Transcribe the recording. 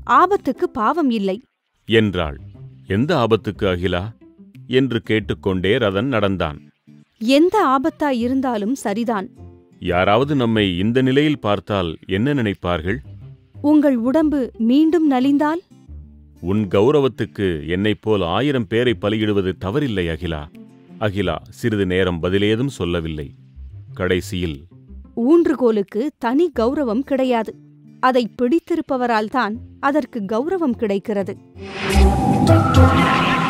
ஆபத்துக்கு பாவம் இல்லை என்றாள் எந்த ஆபத்துக்கு அகிலா என்று கேட்டுக்கொண்டே ரதன் நடந்தான் எந்த ஆபத்தாய் இருந்தாலும் சரிதான் யாராவது நம்மை இந்த நிலையில் பார்த்தால் என்ன நினைப்பார்கள் உங்கள் உடம்பு மீண்டும் நலிந்தால் உன் கௌரவத்துக்கு என்னைப் போல் ஆயிரம் பேரை பலியிடுவது தவறில்லை அகிலா அகிலா சிறிது நேரம் பதிலேதும் சொல்லவில்லை கடைசியில் ஊன்றுகோலுக்கு தனி கௌரவம் கிடையாது அதை பிடித்திருப்பவரால்தான் அதற்கு கௌரவம் கிடைக்கிறது